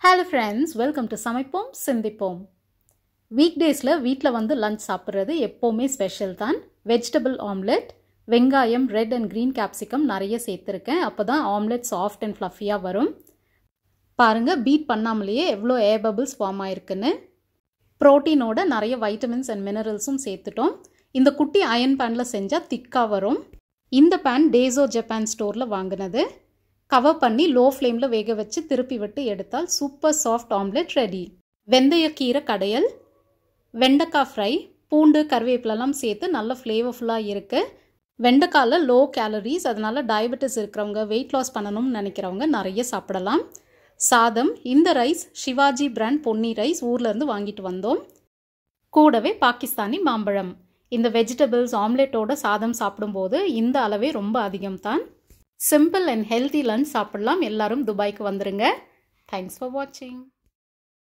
hello friends welcome to சமைப்போம் சிந்திப்போம் week டேஸில் வீட்டில் வந்து லஞ்ச் சாப்பிட்றது எப்போவுமே ஸ்பெஷல் தான் வெஜிடபிள் ஆம்லெட் வெங்காயம் ரெட் அண்ட் க்ரீன் கேப்சிகம் நிறைய சேர்த்துருக்கேன் அப்போ தான் ஆம்லெட் சாஃப்ட் அண்ட் ஃப்ளஃபியாக வரும் பாருங்கள் பீட் பண்ணாமலேயே எவ்வளோ ஏர் பபிள்ஸ் ஃபார்ம் ஆயிருக்குன்னு ப்ரோட்டீனோட நிறைய வைட்டமின்ஸ் அண்ட் மினரல்ஸும் சேர்த்துட்டோம் இந்த குட்டி அயன் பேனில் செஞ்சால் திக்காக வரும் இந்த பேன் டேசோ ஜப்பான் ஸ்டோரில் வாங்கினது கவர் பண்ணி லோ ஃப்ளேமில் வேக வச்சு திருப்பி விட்டு எடுத்தால் சூப்பர் சாஃப்ட் ஆம்லெட் ரெடி வெந்தயக்கீரை கடையல் வெண்டைக்காய் ஃப்ரை பூண்டு கருவேப்பிலெல்லாம் சேர்த்து நல்ல ஃப்ளேவர்ஃபுல்லாக இருக்குது வெண்டைக்காயில் லோ கேலரிஸ் அதனால் டயபெட்டிஸ் இருக்கிறவங்க வெயிட் லாஸ் பண்ணணும்னு நினைக்கிறவங்க நிறைய சாப்பிடலாம் சாதம் இந்த rice Shivaji brand Ponni rice ஊர்லேருந்து வாங்கிட்டு வந்தோம் கூடவே பாகிஸ்தானி மாம்பழம் இந்த வெஜிடபிள்ஸ் ஆம்லெட்டோட சாதம் சாப்பிடும்போது இந்த அளவே ரொம்ப அதிகம்தான் சிம்பிள் அண்ட் ஹெல்த்தி லஞ்ச் சாப்பிடலாம் எல்லாரும் துபாய்க்கு வந்துருங்க தேங்க்ஸ் ஃபார் வாட்சிங்